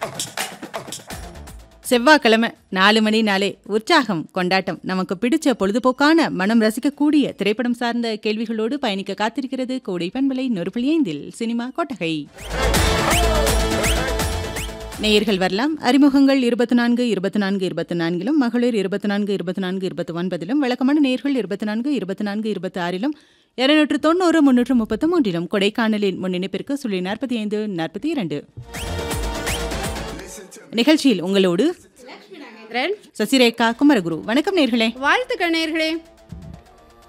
செவ்வாய்க்கிழமை நாலு மணி நாளே உற்சாகம் கொண்டாட்டம் நமக்கு பிடிச்ச பொழுதுபோக்கான மனம் ரசிக்கக்கூடிய திரைப்படம் சார்ந்த கேள்விகளோடு பயணிக்க காத்திருக்கிறது கோடை பண்பலை நொறுப்புள்ளி ஐந்தில் சினிமா கொட்டகை நேயர்கள் வரலாம் அறிமுகங்கள் இருபத்தி நான்கு இருபத்தி நான்கு இருபத்தி நான்கிலும் மகளிர் இருபத்தி நான்கு இருபத்தி நான்கு இருபத்தி ஒன்பதிலும் விளக்கமான நேர்கள் இருபத்தி நான்கு இருபத்தி நான்கு இருபத்தி ஆறிலும் இருநூற்று தொண்ணூறு முன்னூற்று முப்பத்தி மூன்றிலும் கொடைக்கானலின் முன்னிணைப்பிற்கு சுழி நாற்பத்தி ஐந்து நாற்பத்தி இரண்டு நிகழ்ச்சியில் உங்களோடு நாகேந்திரன் சசிரேகா குமரகுரு வணக்கம் நேர்களே வாழ்த்துக்கள் நேர்களே